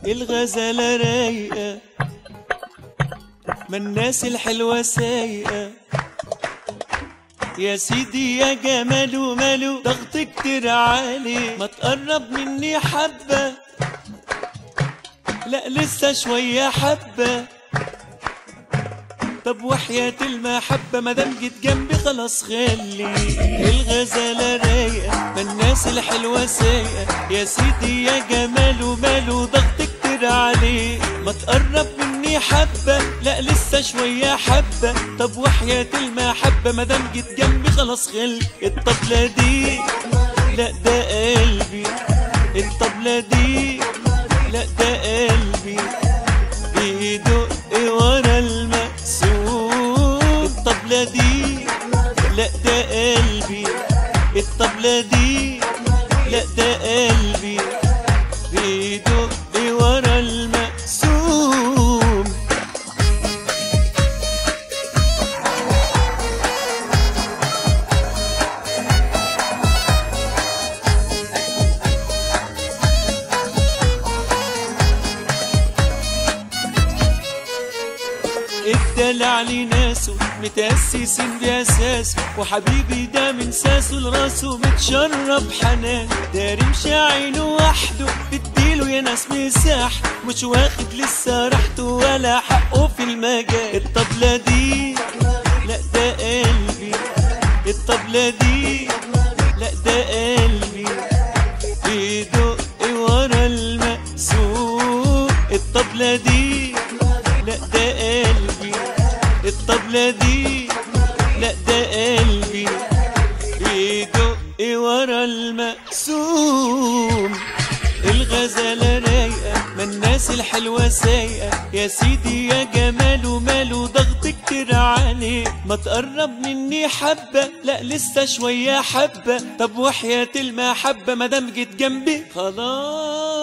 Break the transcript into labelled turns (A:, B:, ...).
A: الغزالة رايقة ما الناس الحلوة سايقة يا سيدي يا جمال وماله ضغط كتير عالي ما تقرب مني حبة لا لسه شوية حبة طب وحياة المحبة مادام جيت جنبي خلاص خلي الغزالة رايقة ما الناس الحلوة سايقة يا سيدي يا جمال وماله ضغط كتير عليه ما تقرب مني حبة لا لسه شوية حبة طب وحياة المحبة مادام جيت جنبي خلاص خلي الطبلة دي لا ده قلبي الطبلة دي لا ده قلبي بيدق ورا المقسوم الطبلة دي لا ده قلبي الطبلة دي لا ده قلبي بيدق ورا المقسوم الدلع لناسه متأسسين بأساسه وحبيبي ده من ساسه لراسه متشرب حنان داري مشي عينه وحده اديله يا ناس مساح مش واخد لسه راحته ولا حقه في المجال الطبلة دي لا ده قلبي الطبلة دي لا ده قلبي بيدق ورا المقسوم الطبلة دي لا ده قلبي الطبلة دي لا ده قلبي بيدق ورا المقسوم الغزالة رايقة ما الناس الحلوة سايقة يا سيدي يا جمال وماله ضغط كتير عليه ما تقرب مني حبة لا لسه شوية حبة طب وحياة المحبة مادام جيت جنبي خلاص